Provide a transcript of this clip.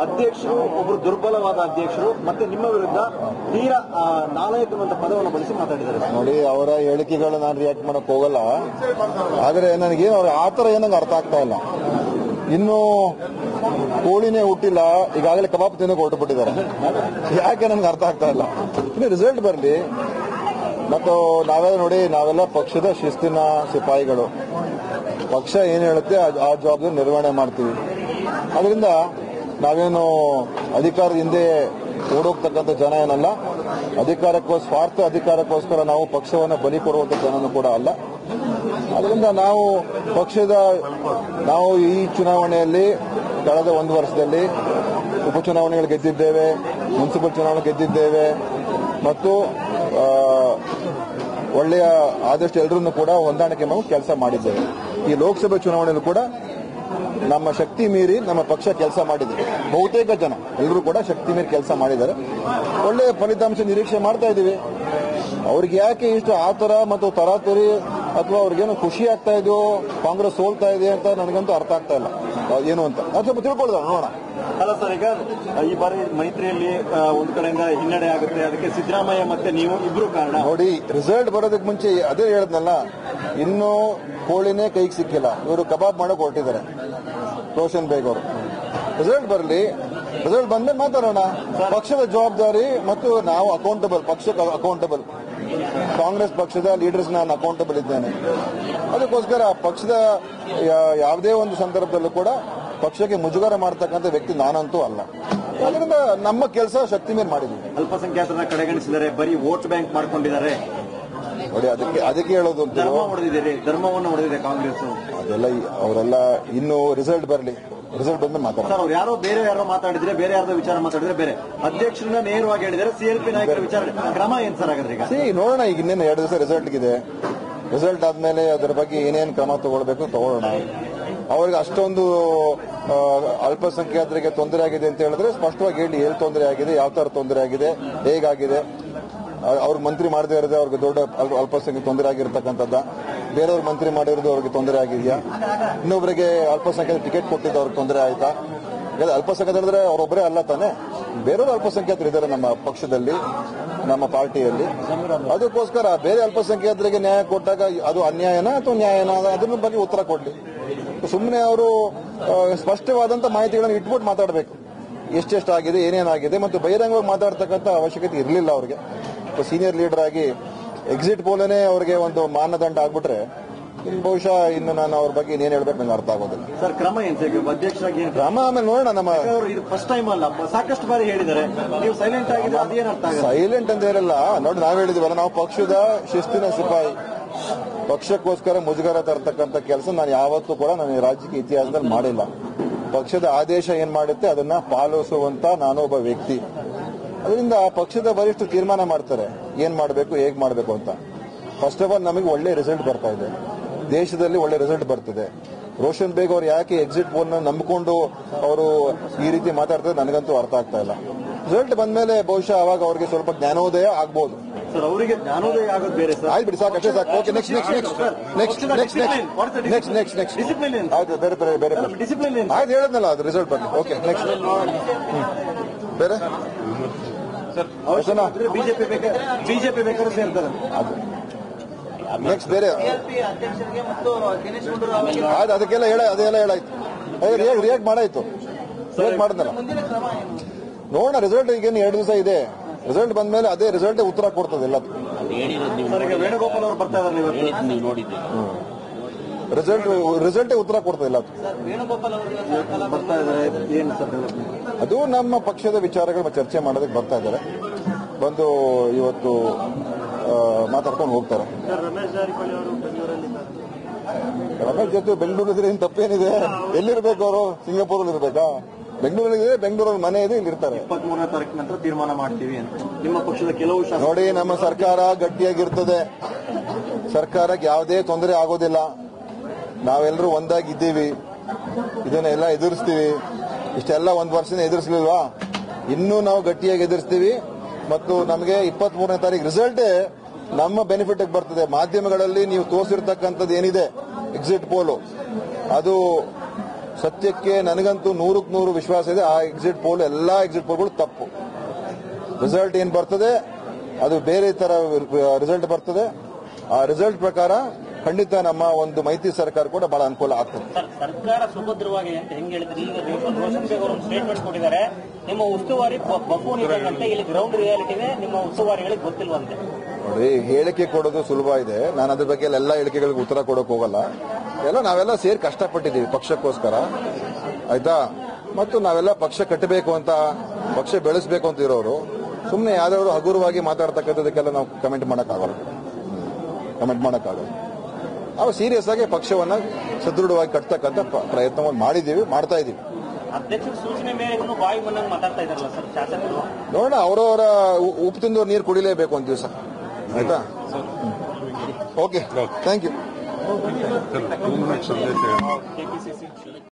ಅಧ್ಯಕ್ಷರು ಒಬ್ಬರು ದುರ್ಬಲವಾದ ಅಧ್ಯಕ್ಷರು ಮತ್ತೆ ನಿಮ್ಮ ವಿರುದ್ಧ ತೀರಾ ಆ, ನಾಲಾಯಕನಂತ ಪದವನ್ನು ಬಳಸಿ ಮಾತಾಡಿದ್ದಾರೆ ನೋಡಿ ಅವರ ಹೇಳಿಕೆಗಳು ನಾನು ರಿಯಾಕ್ಟ್ ಮಾಡಕ್ ಹೋಗಲ್ಲ ಆದ್ರೆ ನನಗೆ ಅವ್ರ ಆತರ ಏನಂಗೆ ಅರ್ಥ ಆಗ್ತಾ ಇಲ್ಲ ಇನ್ನು ಕೋಳಿನೇ ಹುಟ್ಟಿಲ್ಲ ಈಗಾಗಲೇ ಕಬಾಬ್ ತಿನ್ನೋಕೆ ಹೊರಟು ಬಿಟ್ಟಿದ್ದಾರೆ ಯಾಕೆ ನನ್ಗೆ ಅರ್ಥ ಆಗ್ತಾ ಇಲ್ಲ ಇನ್ನು ರಿಸಲ್ಟ್ ಬರಲಿ ಮತ್ತು ನಾವೆಲ್ಲ ನೋಡಿ ನಾವೆಲ್ಲ ಪಕ್ಷದ ಶಿಸ್ತಿನ ಸಿಪಾಯಿಗಳು ಪಕ್ಷ ಏನು ಹೇಳುತ್ತೆ ಆ- ಆ ಜವಾಬ್ದಾರಿ ನಿರ್ವಹಣೆ ಮಾಡ್ತೀವಿ ಅದರಿಂದ ನಾವೇನು ಅಧಿಕಾರದ ಹಿಂದೆ ಓಡೋಗ್ತಕ್ಕಂಥ ಜನ ಏನಲ್ಲ ಅಧಿಕಾರಕ್ಕೋ ಸ್ವಾರ್ಥ ಅಧಿಕಾರಕ್ಕೋಸ್ಕರ ನಾವು ಪಕ್ಷವನ್ನು ಬಲಿ ಕೊಡುವಂತ ಜನನೂ ಕೂಡ ಅಲ್ಲ ಅದರಿಂದ ನಾವು ಪಕ್ಷದ ನಾವು ಈ ಚುನಾವಣೆಯಲ್ಲಿ ಕಳೆದ ಒಂದು ವರ್ಷದಲ್ಲಿ ಉಪಚುನಾವಣೆಗಳು ಗೆದ್ದಿದ್ದೇವೆ ಮುನ್ಸಿಪಲ್ ಚುನಾವಣೆ ಗೆದ್ದಿದ್ದೇವೆ ಮತ್ತು ಆ, ಒಳ್ಳೆಯ ಆದಷ್ಟು ಎಲ್ಲರನ್ನು ಕೂಡ ಹೊಂದಾಣಿಕೆ ಮಾಡಿ ಕೆಲಸ ಮಾಡಿದ್ದೇವೆ ಈ ಲೋಕಸಭೆ ಚುನಾವಣೆಯಲ್ಲೂ ಕೂಡ ನಮ್ಮ ಶಕ್ತಿ ಮೀರಿ ನಮ್ಮ ಪಕ್ಷ ಕೆಲಸ ಮಾಡಿದೆ ಬಹುತೇಕ ಜನ ಎಲ್ಲರೂ ಕೂಡ ಶಕ್ತಿ ಮೀರಿ ಕೆಲಸ ಮಾಡಿದ್ದಾರೆ ಒಳ್ಳೆಯ ಫಲಿತಾಂಶ ನಿರೀಕ್ಷೆ ಮಾಡ್ತಾ ಇದ್ದೀವಿ ಅವ್ರಿಗೆ ಯಾಕೆ ಇಷ್ಟು ಆತರ ಮತ್ತು ತರಾತುರಿ ಅಥವಾ ಅವ್ರಿಗೇನು ಖುಷಿ ಆಗ್ತಾ ಇದೆಯೋ ಕಾಂಗ್ರೆಸ್ ಸೋಲ್ತಾ ಇದೆ ಅಂತ ನನಗಂತೂ ಅರ್ಥ ಆಗ್ತಾ ಇಲ್ಲ ಅಹ್ ಏನು ಅಂತ ಅದು ಸ್ವಲ್ಪ ತಿಳ್ಕೊಳ್ಳೋಣ ನೋಡೋಣ ಅಲ್ಲ ಸರ್ ಈಗ ಈ ಬಾರಿ ಮೈತ್ರಿಯಲ್ಲಿ ಆ, ಒಂದು ಕಡೆಯಿಂದ ಹಿನ್ನಡೆ ಆಗುತ್ತೆ ಅದಕ್ಕೆ ಸಿದ್ದರಾಮಯ್ಯ ಮತ್ತೆ ನೀವು ಇಬ್ರು ಕಾರಣ ನೋಡಿ ರಿಸಲ್ಟ್ ಬರೋದಕ್ಕೆ ಮುಂಚೆ ಅದೇ ಹೇಳದ್ನಲ್ಲ ಇನ್ನೂ ಕೋಳಿನೇ ಕೈಗೆ ಸಿಕ್ಕಿಲ್ಲ ಇವರು ಕಬಾಬ್ ಮಾಡಕ್ ಹೊರಟಿದ್ದಾರೆ ರೋಷನ್ ಬೇಗ್ ಅವರು ರಿಸಲ್ಟ್ ಬರಲಿ ರಿಸಲ್ಟ್ ಬಂದ್ಮೇಲೆ ಮಾತಾಡೋಣ ಪಕ್ಷದ ಜವಾಬ್ದಾರಿ ಮತ್ತು ನಾವು ಅಕೌಂಟಬಲ್ ಪಕ್ಷಕ್ಕೆ ಅಕೌಂಟಬಲ್ ಕಾಂಗ್ರೆಸ್ ಪಕ್ಷದ ಲೀಡರ್ಸ್ ನಾನು ಅಕೌಂಟಬಲ್ ಇದ್ದೇನೆ ಅದಕ್ಕೋಸ್ಕರ ಪಕ್ಷದ ಯಾ- ಯಾವುದೇ ಒಂದು ಸಂದರ್ಭದಲ್ಲೂ ಕೂಡ ಪಕ್ಷಕ್ಕೆ ಮುಜುಗರ ಮಾಡ್ತಕ್ಕಂಥ ವ್ಯಕ್ತಿ ನಾನಂತೂ ಅಲ್ಲ ಅದರಿಂದ ನಮ್ಮ ಕೆಲಸ ಶಕ್ತಿ ಮೇಲೆ ಮಾಡಿದ್ವಿ ಅಲ್ಪಸಂಖ್ಯಾತರನ್ನ ಕಡೆಗಣಿಸಿದ್ದಾರೆ ಬರೀ ವೋಟ್ ಬ್ಯಾಂಕ್ ಮಾಡ್ಕೊಂಡಿದ್ದಾರೆ ನೋಡಿ ಅದಕ್ಕೆ ಅದಕ್ಕೆ ಹೇಳೋದು ಅಂತ ಧರ್ಮ ಹೊಡೆದಿದ್ದೀರಿ ಧರ್ಮವನ್ನು ಹೊಡೆದಿದೆ ಕಾಂಗ್ರೆಸ್ ಅದೆಲ್ಲ ಈ- ಅವರೆಲ್ಲ ಇನ್ನು ರಿಸಲ್ಟ್ ಬರಲಿ ರಿಸಲ್ಟ್ ಬಂದ್ಮೇಲೆ ಮಾತಾಡೋಣ ಸರ್ ಅವ್ರು ಯಾರೋ ಬೇರೆ ಯಾರೋ ಮಾತಾಡಿದ್ರೆ ಬೇರೆ ಯಾರ್ದೋ ವಿಚಾರ ಮಾತಾಡಿದ್ರೆ ಬೇರೆ ಅಧ್ಯಕ್ಷರನ್ನ ನೇರವಾಗಿ ಹೇಳಿದರೆ ಸಿಎಲ್ಪಿ ನಾಯಕರ ವಿಚಾರ ಕ್ರಮ ಏನ್ ಸರ್ ಹಾಗಾದ್ರೆ ಈಗ ಸಿ ನೋಡೋಣ ಈಗ ಇನ್ನೇನು ಎರಡು ದಿವಸ ರಿಸಲ್ಟ್ ಇದೆ ರಿಸಲ್ಟ್ ಆದ್ಮೇಲೆ ಅದರ ಬಗ್ಗೆ ಏನೇನು ಕ್ರಮ ತಗೊಳ್ಬೇಕು ತಗೊಳ್ಳೋಣ ಅವ್ರಿಗೆ ಅಷ್ಟೊಂದು ಆ, ಅಲ್ಪಸಂಖ್ಯಾತರಿಗೆ ತೊಂದರೆ ಆಗಿದೆ ಅಂತ ಹೇಳಿದ್ರೆ ಸ್ಪಷ್ಟವಾಗಿ ಹೇಳಿ ಎಲ್ಲಿ ತೊಂದರೆ ಆಗಿದೆ ಯಾವ ತರ ತೊಂದರೆ ಆಗಿದೆ ಹೇಗಾಗಿದೆ ಆ- ಅವ್ರಿಗೆ ಮಂತ್ರಿ ಮಾಡದೇ ಇರೋದೇ ಅವ್ರಿಗೆ ದೊಡ್ಡ ಅಲ್ಪ- ಅಲ್ಪಸಂಖ್ಯಾತ ತೊಂದರೆ ಆಗಿರ್ತಕ್ಕಂಥದ್ದ ಬೇರೆಯವ್ರ ಮಂತ್ರಿ ಮಾಡಿರೋದು ಅವ್ರಿಗೆ ತೊಂದರೆ ಆಗಿದೆಯಾ ಇನ್ನೊಬ್ಬರಿಗೆ ಅಲ್ಪಸಂಖ್ಯಾತ ಟಿಕೆಟ್ ಕೊಟ್ಟಿದ್ದು ಅವ್ರಿಗೆ ತೊಂದರೆ ಆಯ್ತಾ ಈಗ ಅಲ್ಪಸಂಖ್ಯಾತ ಹೇಳಿದ್ರೆ ಅವರೊಬ್ಬರೇ ಅಲ್ಲ ತಾನೆ ಬೇರೆಯವರು ಅಲ್ಪಸಂಖ್ಯಾತರು ಇದ್ದಾರೆ ನಮ್ಮ ಪಕ್ಷದಲ್ಲಿ ನಮ್ಮ ಪಾರ್ಟಿಯಲ್ಲಿ ಅದಕ್ಕೋಸ್ಕರ ಬೇರೆ ಅಲ್ಪಸಂಖ್ಯಾತರಿಗೆ ನ್ಯಾಯ ಕೊಟ್ಟಾಗ ಅದು ಅನ್ಯಾಯನ ಅಥವಾ ನ್ಯಾಯನ ಅದ್ರ ಬಗ್ಗೆ ಉತ್ತರ ಕೊಡ್ಲಿ ಸುಮ್ಮನೆ ಅವರು ಸ್ಪಷ್ಟವಾದಂತ ಮಾಹಿತಿಗಳನ್ನು ಇಟ್ಬಿಟ್ಟು ಮಾತಾಡಬೇಕು ಎಷ್ಟೆಷ್ಟಾಗಿದೆ ಏನೇನಾಗಿದೆ ಮತ್ತು ಬಹಿರಂಗವಾಗಿ ಮಾತಾಡ್ತಕ್ಕಂಥ ಅವಶ್ಯಕತೆ ಇರಲಿಲ್ಲ ಅವ್ರಿಗೆ ಸೀನಿಯರ್ ಲೀಡರ್ ಆಗಿ ಎಕ್ಸಿಟ್ ಪೋಲನೇ ಅವ್ರಿಗೆ ಒಂದು ಮಾನದಂಡ ಆಗ್ಬಿಟ್ರೆ ಇನ್ನು ಬಹುಶಃ ಇನ್ನು ನಾನು ಅವ್ರ ಬಗ್ಗೆ ಇನ್ನೇನು ಹೇಳ್ಬೇಕು ನಂಗೆ ಅರ್ಥ ಆಗೋದಿಲ್ಲ ಸರ್ ಕ್ರಮ ಏನ್ ಸರ್ ಈಗ ಅಧ್ಯಕ್ಷರಾಗಿ ಏನ್ ಕ್ರಮ ಆಮೇಲೆ ನೋಡೋಣ ನಮ್ಮ ಅವರು ಇದು ಫಸ್ಟ್ ಟೈಮ್ ಅಲ್ಲ ಸಾಕಷ್ಟು ಬಾರಿ ಹೇಳಿದ್ದಾರೆ ನೀವು ಸೈಲೆಂಟ್ ಆಗಿದ್ರೆ ಅದೇನ್ ಅರ್ಥ ಆಗಲ್ಲ ಸೈಲೆಂಟ್ ಅಂತ ಇರಲ್ಲ ನೋಡಿ ನಾವ್ ಹೇಳಿದಿವಲ್ಲ ನಾವು ಪಕ್ಷದ ಶಿಸ್ತಿನ ಸಿಪಾಯಿ ಪಕ್ಷಕ್ಕೋಸ್ಕರ ಮುಜುಗರ ತರ್ತಕ್ಕಂಥ ಕೆಲಸ ನಾನು ಯಾವತ್ತೂ ಕೂಡ ನನ್ನ ಈ ರಾಜಕೀಯ ಇತಿಹಾಸದಲ್ಲಿ ಮಾಡಿಲ್ಲ ಪಕ್ಷದ ಆದೇಶ ಏನ್ ಮಾಡುತ್ತೆ ಅದನ್ನ ಪಾಲಿಸುವಂತ ನಾನೊಬ್ಬ ವ್ಯಕ್ತಿ ಅದರಿಂದ ಪಕ್ಷದ ವರಿಷ್ಠರು ತೀರ್ಮಾನ ಮಾಡ್ತಾರೆ ಏನ್ ಮಾಡಬೇಕು ಹೇಗ್ ಮಾಡಬೇಕು ಅಂತ ಫಸ್ಟ್ ಆಫ್ ಆಲ್ ನಮಗೆ ಒಳ್ಳೆ ರಿಸಲ್ಟ್ ಬರ್ತಾ ಇದೆ ದೇಶದಲ್ಲಿ ಒಳ್ಳೆ ರಿಸಲ್ಟ್ ಬರ್ತಿದೆ ರೋಷನ್ ಬೇಗ್ ಅವ್ರು ಯಾಕೆ ಎಕ್ಸಿಟ್ ಪೋಲ್ ನಂಬಿಕೊಂಡು ಅವರು ಈ ರೀತಿ ಮಾತಾಡ್ತಾರೆ ನನಗಂತೂ ಅರ್ಥ ಆಗ್ತಾ ಇಲ್ಲ ರಿಸಲ್ಟ್ ಬಂದ್ಮೇಲೆ ಬಹುಶಃ ಅವಾಗ ಅವ್ರಿಗೆ ಸ್ವಲ್ಪ ಜ್ಞಾನೋದಯ ಆಗ್ಬೋದು ಸರ್ ಅವರಿಗೆ ಜ್ಞಾನೋದಯ ಆಗೋದು ಬೇರೆ ಸರ್ ಆಯ್ತು ಬಿಡಿ ಸಾಕು ಅಷ್ಟೇ ಸಾಕು okay next next next next next next next next discipline ಏನು ಆಯ್ತು ಬೇರೆ ಬೇರೆ ಬೇರೆ ಬೇರೆ ಡಿಸಿಪ್ಲಿನ್ ಏನು ಆಯ್ತು ಹೇಳಿದ್ನಲ್ಲ ಅದು ರಿಸಲ್ಟ್ ಬರಲಿ ಓಕೆ ನೆಕ್ಸ್ಟ್ ಬೇರೆ ಅವಶ್ಯಕ ಬಿಜೆಪಿ ಬೇಕಾದ್ರೆ ಬಿಜೆಪಿ ಬೇಕಾದ್ರೆ ಸೇರ್ತಾರೆ ಅದು ನೆಕ್ಸ್ಟ್ ಬೇರೆ ಅಧ್ಯಕ್ಷರಿಗೆ ಮತ್ತು ದಿನೇಶ್ ಗುಂಡೂರಾವ್ ಅವರಿಗೆ ಆಯ್ತು ಅದಕ್ಕೆಲ್ಲ ಹೇಳ ಅದೆಲ್ಲ ಹೇಳಾಯ್ತು ರಿಯಾಕ್ಟ್ ರಿಯಾಕ್ಟ್ ಮಾಡಾಯ್ತು ರಿಯಾಕ್ಟ್ ಮಾಡಿದ್ನಲ್ಲ ಮುಂದಿನ ಕ್ರಮ ಏನು ನೋಡೋಣ ರಿಸಲ್ಟ್ ಈಗೇನು ಎರಡು ದಿವಸ ಇದೆ ರಿಸಲ್ಟ್ ಬಂದ್ಮೇಲೆ ಅದೇ ರಿಸಲ್ಟ್ ಉತ್ತರ ಕೊಡ್ತದೆ ಎಲ್ಲ ಸರ್ ಈಗ ವೇಣುಗೋಪಾಲ್ ಅವರು ಬರ್ತಾ ಇದಾರೆ ಇವತ್ತು ರಿಸಲ್ಟ್ ರಿಸಲ್ಟೇ ಉತ್ತರ ಕೊಡ್ತದೆ ಎಲ್ಲ ಸರ್ ವೇಣುಗೋಪಾಲ್ ಅವರು ಬರ್ತಾ ಇದಾರೆ ಏನು ಸರ್ ಡೆವಲಪ್ಮೆಂಟ್ ಅದು ನಮ್ಮ ಪಕ್ಷದ ವಿಚಾರಗಳ ಚರ್ಚೆ ಮಾಡೋದಕ್ಕೆ ಬರ್ತಾ ಇದ್ದಾರೆ ಬಂದು ಇವತ್ತು ಆ, ಮಾತಾಡ್ಕೊಂಡು ಹೋಗ್ತಾರೆ ರಮೇಶ್ ಜಾರಕಿಹೊಳಿ ಅವರು ಬೆಂಗಳೂರಲ್ಲಿ ರಮೇಶ್ ಜೊತೆ ಬೆಂಗಳೂರಿದ್ರೆ ಏನು ತಪ್ಪೇನಿದೆ ಎಲ್ಲಿರ್ಬೇಕು ಅವರು ಸಿಂಗಾಪುರಲ್ಲಿ ಇರ್ಬೇಕಾ ಬೆಂಗಳೂರಲ್ಲಿ ಬೆಂಗಳೂರಲ್ಲಿ ಮನೆ ಇದೆ ಇಲ್ಲಿ ಇರ್ತಾರೆ ಇಪ್ಪತ್ತ್ ಮೂರನೇ ತಾರೀಕು ನಂತರ ತೀರ್ಮಾನ ಮಾಡ್ತೀವಿ ಅಂತ ನಿಮ್ಮ ಪಕ್ಷದ ಕೆಲವು ಶಾಸಕರು ನೋಡಿ ನಮ್ಮ ಸರ್ಕಾರ ಗಟ್ಟಿಯಾಗಿರ್ತದೆ ಸರ್ಕಾರಕ್ಕೆ ಯಾವುದೇ ತೊಂದರೆ ಆಗೋದಿಲ್ಲ ನಾವೆಲ್ಲರೂ ಒಂದಾಗಿದ್ದೀವಿ ಇದನ್ನೆಲ್ಲ ಎದುರಿಸ್ತೀವಿ ಇಷ್ಟೆಲ್ಲ ಒಂದು ವರ್ಷನ ಎದುರಿಸ್ಲಿಲ್ವಾ ಇನ್ನೂ ನಾವು ಗಟ್ಟಿಯಾಗಿ ಎದುರಿಸ್ತೀವಿ ಮತ್ತು ನಮಗೆ ಇಪ್ಪತ್ತ್ ಮೂರನೇ ತಾರೀಕು ರಿಸಲ್ಟೇ ನಮ್ಮ ಬೆನಿಫಿಟ್ ಬರ್ತದೆ ಮಾಧ್ಯಮಗಳಲ್ಲಿ ನೀವು ತೋರಿಸಿರ್ತಕ್ಕಂಥದ್ದು ಏನಿದೆ ಎಕ್ಸಿಟ್ ಪೋಲು ಅದು ಸತ್ಯಕ್ಕೆ ನನಗಂತೂ ನೂರಕ್ಕೆ ನೂರು ವಿಶ್ವಾಸ ಇದೆ ಆ ಎಕ್ಸಿಟ್ ಪೋಲ್ ಎಲ್ಲಾ ಎಕ್ಸಿಟ್ ಪೋಲ್ಗಳು ತಪ್ಪು ರಿಸಲ್ಟ್ ಏನ್ ಬರ್ತದೆ ಅದು ಬೇರೆ ತರ ರಿಸಲ್ಟ್ ಬರ್ತದೆ ಆ ರಿಸಲ್ಟ್ ಪ್ರಕಾರ ಖಂಡಿತ ನಮ್ಮ ಒಂದು ಮೈತ್ರಿ ಸರ್ಕಾರ ಕೂಡ ಬಹಳ ಅನುಕೂಲ ಆಗ್ತದೆ ಸರ್ ಸರ್ಕಾರ ಸುಭದ್ರವಾಗಿದೆ ಅಂತ ಹೆಂಗ್ ಹೇಳಿದ್ರಿ ಈಗ ರೋಷನ್ ರೋಷನ್ ಬೇಗ್ ಅವರು ಸ್ಟೇಟ್ಮೆಂಟ್ ಕೊಟ್ಟಿದ್ದಾರೆ ನಿಮ್ಮ ಉಸ್ತುವಾರಿ ಬಫೂನ್ ಇದ್ದಂತೆ ಇಲ್ಲಿ ಗ್ರೌಂಡ್ ರಿಯಾಲಿಟಿನೇ ನಿಮ್ಮ ಉಸ್ತುವಾರಿಗಳಿಗೆ ಗೊತ್ತಿಲ್ವಂತೆ ನೋಡಿ ಹೇಳಿಕೆ ಕೊಡೋದು ಸುಲಭ ಇದೆ ನಾನು ಅದ್ರ ಬಗ್ಗೆ ಎಲ್ಲ ಹೇಳಿಕೆಗಳಿಗೆ ಉತ್ತರ ಕೊಡೋಕೆ ಹೋಗಲ್ಲ ಎಲ್ಲ ನಾವೆಲ್ಲ ಸೇರಿ ಕಷ್ಟಪಟ್ಟಿದ್ದೀವಿ ಪಕ್ಷಕ್ಕೋಸ್ಕರ ಆಯ್ತಾ ಮತ್ತು ನಾವೆಲ್ಲ ಪಕ್ಷ ಕಟ್ಟಬೇಕು ಅಂತ ಪಕ್ಷ ಬೆಳೆಸಬೇಕು ಅಂತ ಇರೋರು ಸುಮ್ಮನೆ ಯಾವ್ದಾದ್ರು ಹಗುರವಾಗಿ ಮಾತಾಡ್ತಕ್ಕಂಥದಕ್ಕೆಲ್ಲ ನಾವು ಕಮೆಂಟ್ ಮಾಡೋಕ್ಕಾಗಲ್ಲ ಕಮೆಂಟ್ ಮಾಡೋಕ್ಕಾಗಲ್ಲ ನಾವು ಸೀರಿಯಸ್ ಆಗಿ ಪಕ್ಷವನ್ನ ಸದೃಢವಾಗಿ ಕಟ್ತಕ್ಕಂಥ ಪ- ಪ್ರಯತ್ನವನ್ನು ಮಾಡಿದ್ದೀವಿ ಮಾಡ್ತಾ ಇದ್ದೀವಿ ಅಧ್ಯಕ್ಷರ ಸೂಚನೆ ಮೇರೆಗೂ ಬಾಯಿ ಬಂದಂಗೆ ಮಾತಾಡ್ತಾ ಇದಾರಲ್ಲ ಸರ್ ಶಾಸಕರು ನೋಡೋಣ ಅವರವರ ಉಪ್ಪು ತಿಂದವ್ರು ನೀರು ಕುಡಿಲೇಬೇಕು ಒಂದು ದಿವಸ ಆಯ್ತಾ okay thank you two minutes ಸಂದೇಶ ಕೆಪಿಸಿಸಿ